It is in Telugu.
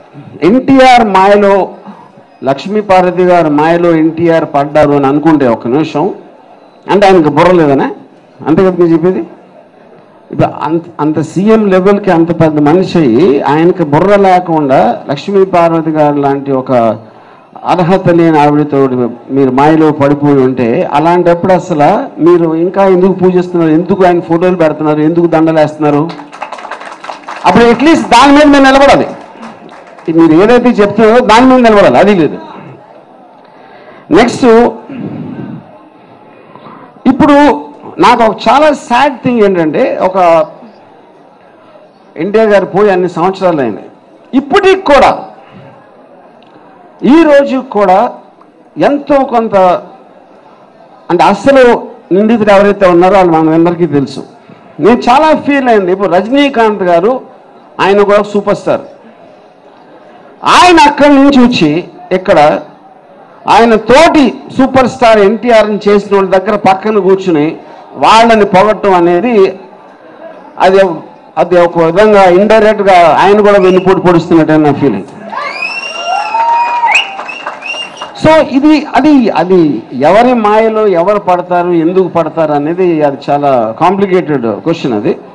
ఎన్టీఆర్ మాయలో లక్ష్మీపార్వతి గారు మాయలో ఎన్టీఆర్ పడ్డారు అని అనుకుంటే ఒక నిమిషం అంటే ఆయనకు బుర్ర లేదనే అంతే కదా మీరు చెప్పేది ఇప్పుడు అంత అంత సీఎం లెవెల్కి అంత పెద్ద మనిషి అయ్యి ఆయనకి బుర్ర లేకుండా లక్ష్మీ పార్వతి గారు లాంటి ఒక అర్హత లేని ఆవిడతో మీరు మాయలో పడిపోయి ఉంటే అలాంటప్పుడు అసలు మీరు ఇంకా ఎందుకు పూజిస్తున్నారు ఎందుకు ఆయన ఫోటోలు పెడుతున్నారు ఎందుకు దండలేస్తున్నారు అప్పుడు అట్లీస్ట్ దాని మీద మీరు నిలబడాలి మీరు ఏదైతే చెప్తున్నారో దాని మీద నిలబడాలి అది లేదు నెక్స్ట్ ఇప్పుడు నాకు ఒక చాలా సాడ్ థింగ్ ఏంటంటే ఒక ఎన్టీఆర్ గారు పోయి అన్ని సంవత్సరాలు అయింది ఇప్పటికి కూడా ఈ రోజు కూడా ఎంతో కొంత అంటే అస్సలు నిందితులు ఎవరైతే ఉన్నారో వాళ్ళు మనందరికీ తెలుసు నేను చాలా ఫీల్ అయింది ఇప్పుడు రజనీకాంత్ గారు ఆయన కూడా సూపర్ స్టార్ ఆయన అక్కడి నుంచి వచ్చి ఇక్కడ ఆయన తోటి సూపర్ స్టార్ ఎన్టీఆర్ని చేసిన వాళ్ళ దగ్గర పక్కన కూర్చుని వాళ్ళని పొగట్టం అనేది అది అది ఒక విధంగా ఇండైరెక్ట్గా ఆయన కూడా వెన్నుపోటు పొడుస్తున్నట్టు నా ఫీలింగ్ సో ఇది అది అది ఎవరి మాయలో ఎవరు పడతారు ఎందుకు పడతారు అనేది అది చాలా కాంప్లికేటెడ్ క్వశ్చన్ అది